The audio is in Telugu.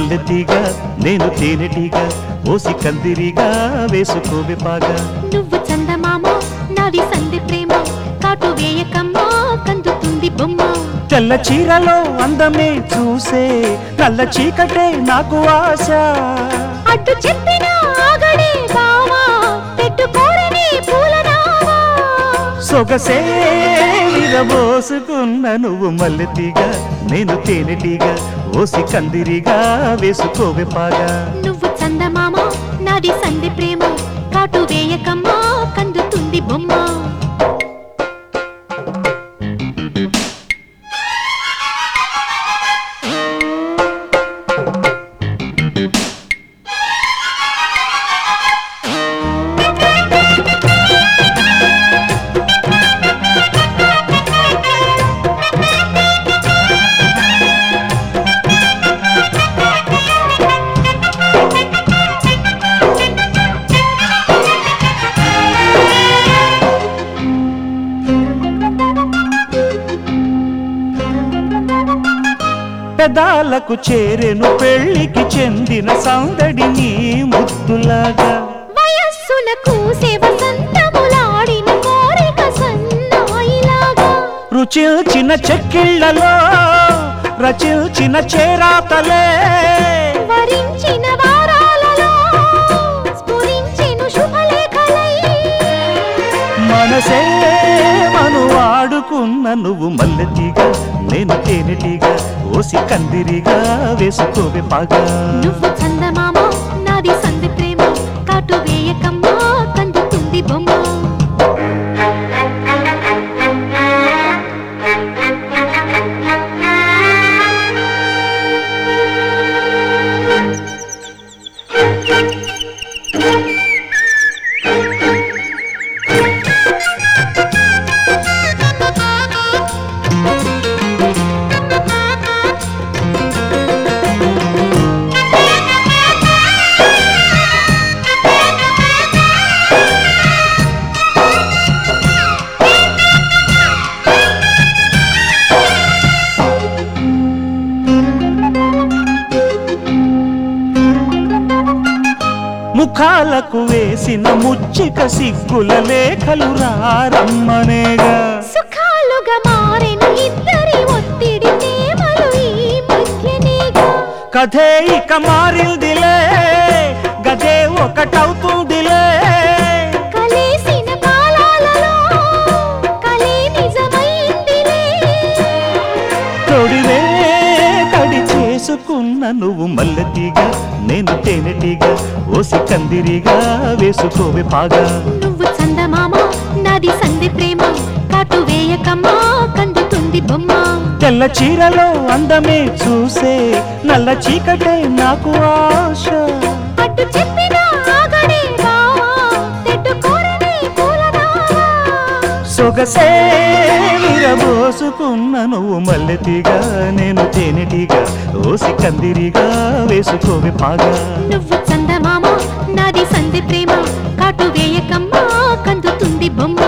మల్లెతీగ నేను తేనెటీగ ఓసి కందిరిగా వేసుకోవే పాగా నువ్వు చందమామ నాది సంధి ప్రేమ కాటు వేయకమ్మా కందుతుంది బొమ్మ తెల్ల చీరలో అందమే చూసే నల్ల చీకటే నాకు ఆశ అడ్డు చెప్పిన ఆగడే బావా పెట్టుకోరని పూలనావా సొగసే విరబోసుకున్న నువ్వు మల్లెతీగ నేను తేనెటీగ ఓసి కందిరిగా వేసుకోవే పాగా నువ్వు చందమామ నాది సంధి ప్రేమ కాటు వేయకమ్మా కందుతుంది బొమ్మ పెదాలకు చేరెను పెళ్లికి చెందిన సందడి నీ ముద్దులాగా వయస్సులకు సేవ సంతములాడిన కోరిక సన్నాయిలాగా రుచిల్చిన చెక్కిళ్లలో రచిల్చిన చేరాతలే వరించిన వారాలలో స్ఫురించెను శుభలేఖలై మనసే మను వాడుకున్న నువ్వు మల్లెతీగ నేను తేనెటీగ ఓసి కందిరిగా వేసుకోవే పాగా నువ్వు చందమామ నాది సంధి ప్రేమ కాటు వేయకమ్మా కందుతుంది బొమ్మ ముఖాలకు వేసిన ముచ్చిక సిగ్గుల లేఖలు రారమ్మనేగా సుఖాలుగా మారెను ఇద్దరి ఒత్తిడి ప్రేమలు ఈ మధ్యనేగా కథే ఇక మారిందిలే గదే ఒకటవుతుందిలే కలేసిన కాలాలలో కలే నిజమైందిలే తొడివే తడి చేసుకున్న నువ్వు మల్లెతీగ నేను తేనెటీగ ఓసి కందిరిగా వేసుకోవే పాగా నువ్వు చందమామ నాది సంధి ప్రేమ కాటు వేయకమ్మా కందుతుంది బొమ్మ తెల్ల చీరలో అందమే చూసే నల్ల చీకటే నాకు ఆశ అడ్డు చెప్పిన ఆగడే బావా తెట్టుకోరని పూలనావా సొగసే విరబోసుకున్న నువ్వు మల్లెతీగ నేను తేనెటీగ ఓసి కందిరిగా వేసుకోవే పాగా నువ్వు చందమామ నాది సంధి ప్రేమ కాటు వేయకమ్మా కందుతుంది బొమ్మ